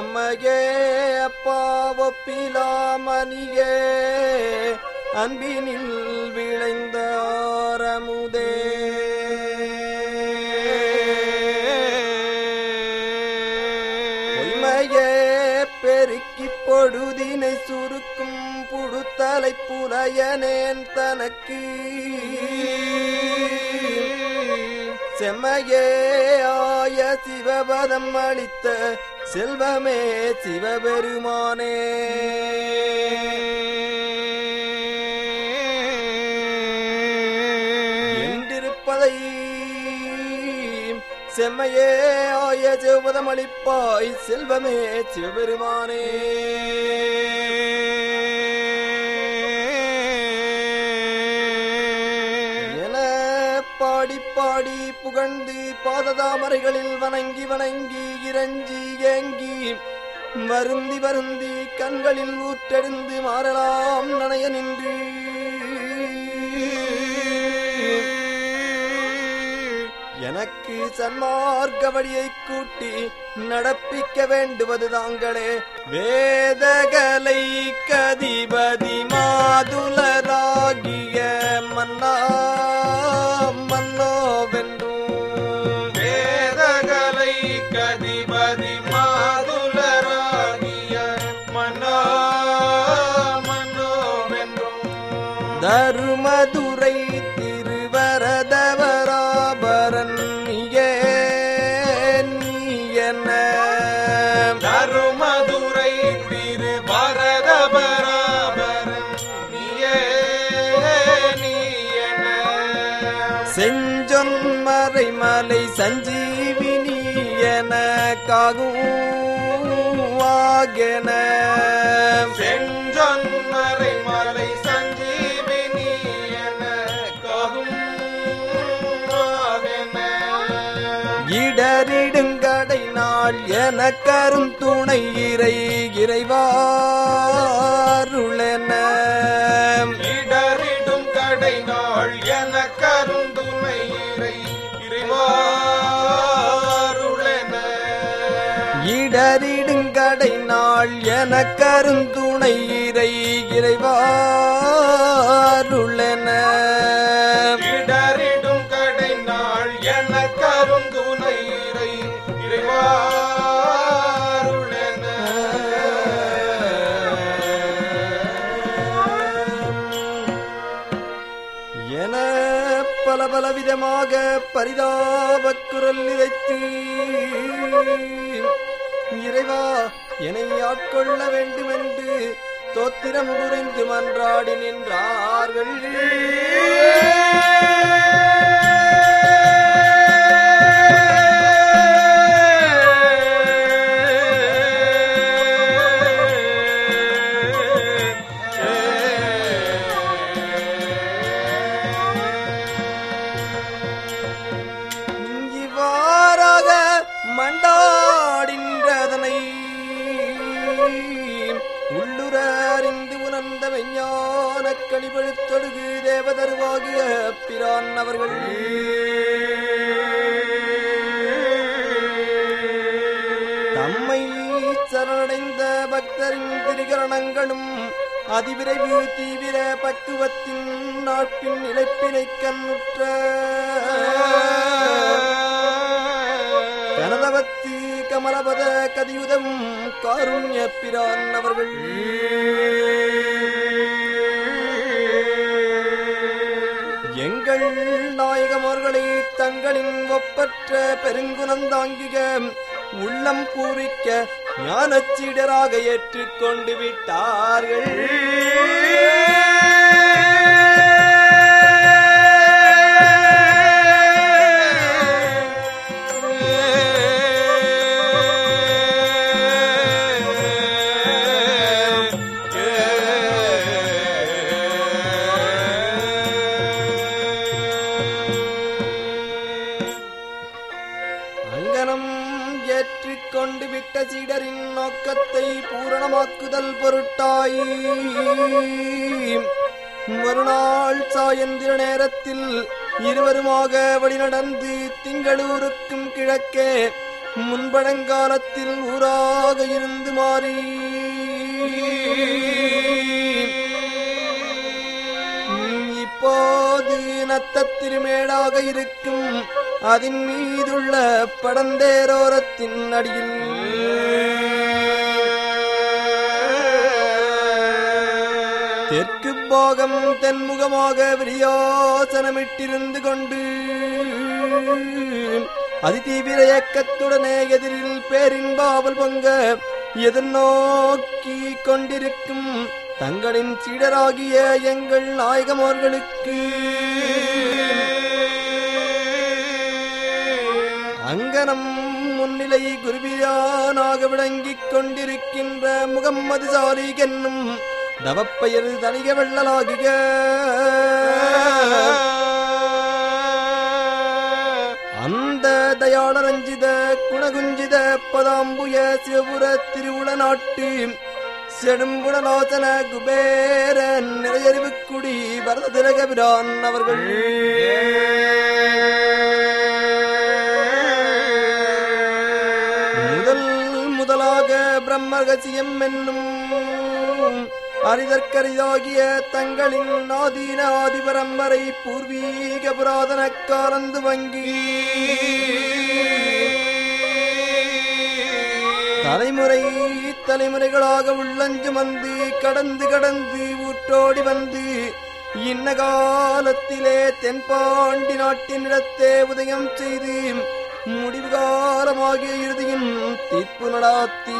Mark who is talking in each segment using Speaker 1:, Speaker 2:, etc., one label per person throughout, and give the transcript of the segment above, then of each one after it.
Speaker 1: அம்மையே அப்பா ஒப்பிலாமணியே அன்பினில் விளைந்த ஆரமுதே பொய்மையே பெருக்கி பொழுதினை சுருக்கும் புடுத்தலை புலையனேன் தனக்கு செம்மையே ஆய சிவபதம் அளித்த செல்வமே சிவபெருமானே என்றிருப்பதை செம்மையே ஆய சிவபதம் அளிப்பாய் செல்வமே சிவபெருமானே என பாடி பாடி புகழ்ந்து பாததாமரைகளில் வணங்கி வணங்கி இறஞ்சி ஏங்கி வருந்தி வருந்தி கண்களில் ஊற்றெடுந்து மாறலாம் நனைய நின்று எனக்கு சன்மார்க்க வழியை கூட்டி நடப்பிக்க வேண்டுவது தாங்களே வேதகலை கதிபதி மாதுலராகிய மன்னா மன்னோவென்றும்
Speaker 2: வேதகலை கதிபதி மாதுலராகிய மனோ மனோவென்றும்
Speaker 1: தருமதுரை திருவரதவராபரன் நீயே நீ என்ன
Speaker 2: தருமதுரை திரு பரதபராபரன் நீயே நீ என
Speaker 1: செஞ்சொன்மறை மலை சஞ்சீவினி என காகுவாகென
Speaker 2: செஞ்சொன்மறை மலை சஞ்சீவினி என காகும்
Speaker 1: இடரிடுங்கடை நாள் என கரும் துணை இறை இறைவாருளென
Speaker 2: இடரிடும் கடை நாள் என கருந்துணை இறை இறைவாருளென
Speaker 1: இடரிடுங்கடை நாள் என கருந்துணை இறை இறைவாருளென
Speaker 2: இடரிடும் கடை நாள் என கருந்துணை இறை இறைவாருளென
Speaker 1: என பல பல விதமாக பரிதாபக் குரல் இறைத்து இறைவா என்னை ஆட்கொள்ள வேண்டுமென்று தோத்திரம் புரிந்து மன்றாடி நின்றார்கள் இவ்வாறாக மண்டாடின்றதனை உள்ளுர அறிந்து உணர்ந்த விஞ்ஞான கணிபழுத்தொடுகு தேவதருவாகிய பிரான் அவர்கள் தம்மை சரணடைந்த பக்தரின் திரிகரணங்களும் அதிவிரைவு தீவிர பக்குவத்தின் நாட்பின் இழைப்பினை கண்ணுற்ற கனதவத்து கமலபத கதியுதம் காருண்ய பிரான் அவர்கள் எங்கள் நாயகமோர்களை தங்களின் ஒப்பற்ற பெருங்குணந்தாங்கிக உள்ளம் பூரிக்க ஞானச்சீடராக ஏற்றுக்கொண்டு விட்டார்கள் அங்கனம் ஏற்றிக்கொண்டு விட்ட சீடரின் நோக்கத்தை பூரணமாக்குதல் பொருட்டாய் மறுநாள் சாயந்திர நேரத்தில் இருவருமாக வழிநடந்து திங்களூருக்கும் கிழக்கே முன்பழங்காலத்தில் ஊராக இருந்து மாறி இப்போது நத்தத்திருமேடாக இருக்கும் அதன் மீதுள்ள படந்தேரோரத்தின் அடியில் தெற்கு பாகம் தென்முகமாக விரியாசனமிட்டிருந்து கொண்டு அதிதீவிர இயக்கத்துடனே எதிரில் பேரின்பாவல் பொங்க எதிர்நோக்கி கொண்டிருக்கும் தங்களின் சீடராகிய எங்கள் நாயகமோர்களுக்கு அங்கனம் முன்னிலை குருவியானாக விளங்கிக் கொண்டிருக்கின்ற முகம்மது சாலிக் என்னும் தவப்பெயர் தனிக வெள்ளலாகிய அந்த தயாளரஞ்சித குணகுஞ்சித பதாம்புய சிவபுர திருவுள நாட்டு செடும்புடலோசன குபேர நிறையறிவுக்குடி வரத திலகபிரான் அவர்கள் முதல் முதலாக பிரம்மரகசியம் என்னும் அரிதற்கரிதாகிய தங்களின் ஆதீன ஆதிபரம்பரை பூர்வீக புராதன காலந்து வங்கி தலைமுறை தலைமுறைகளாக உள்ளஞ்சு வந்து கடந்து கடந்து ஊற்றோடி வந்து இன்ன காலத்திலே தென்பாண்டி நாட்டினிடத்தே உதயம் செய்து முடிவு காலமாகிய இறுதியின் தீர்ப்பு நடாத்தி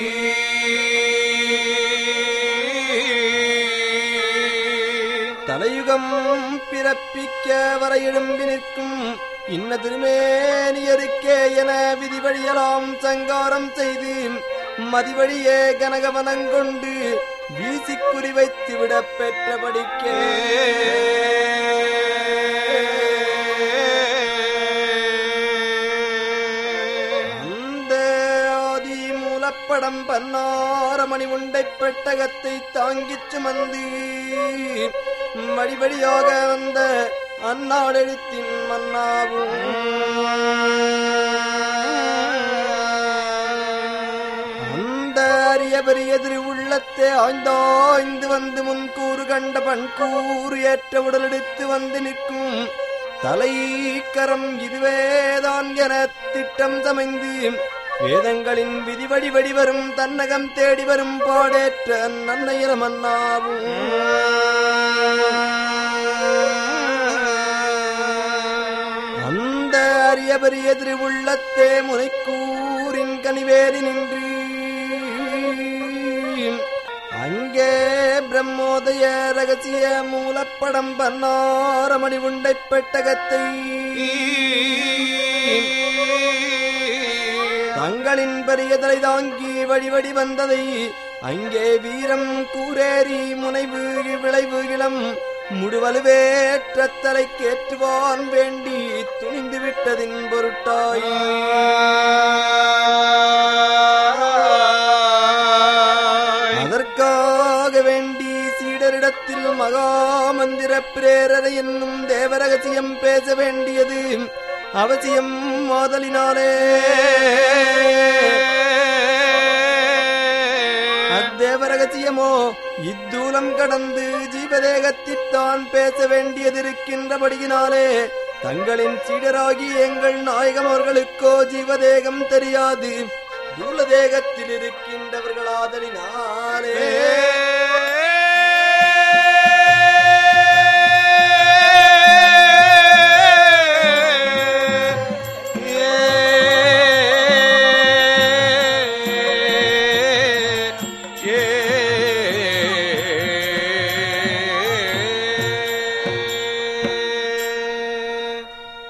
Speaker 1: தலையுகம் பிறப்பிக்க வர எழும்பி நிற்கும் இன்ன திருமேனியருக்கே என விதிவழியலாம் சங்காரம் செய்து மதிவழியே கனகவனங்கொண்டு வீசி குறிவைத்து விடப் பெற்றபடிக்கே அந்த ஆதி மூலப்படம் பன்னாரமணி உண்டை பெட்டகத்தை தாங்கிச் சுமந்து வழிவழியாக வந்த அந்நாடெழுத்தின் மன்னாவும் அந்த அரிய பெரிய திரு உள்ளத்தை ஆய்ந்தாய்ந்து வந்து முன்கூறு கண்ட பண்கூறு ஏற்ற உடலெடுத்து வந்து நிற்கும் தலைக்கரம் இதுவேதான் என திட்டம் சமைந்து வேதங்களின் விதிவடி வடிவரும் தன்னகம் தேடி வரும் பாடேற்ற நன்னையின மன்னாவும் அந்த அரிய பெரிய திரு உள்ளத்தே முனைக்கூறின் கனிவேறி நின்று அங்கே பிரம்மோதய ரகசிய மூலப்படம் பன்னாரமணி உண்டை பெட்டகத்தை தங்களின் பெரிய தலை தாங்கி வழிவடி வந்ததை அங்கே வீரம் கூரேறி முனைவு விளைவு இளம் முடுவலுவேற்ற தலைக்கேற்றுவான் வேண்டி துணிந்து விட்டதின் பொருட்டாய் அதற்காக வேண்டி சீடரிடத்தில் மகாமந்திர பிரேரரை என்னும் தேவரகசியம் பேச வேண்டியது அவசியம் மாதலினாலே அத்தேவரகசியமோ இத்தூலம் கடந்து ஜீவதேகத்தித்தான் பேச வேண்டியதிருக்கின்றபடியினாலே தங்களின் சீடராகி எங்கள் நாயகம் அவர்களுக்கோ ஜீவதேகம் தெரியாது தூலதேகத்தில் இருக்கின்றவர்களாதலினாலே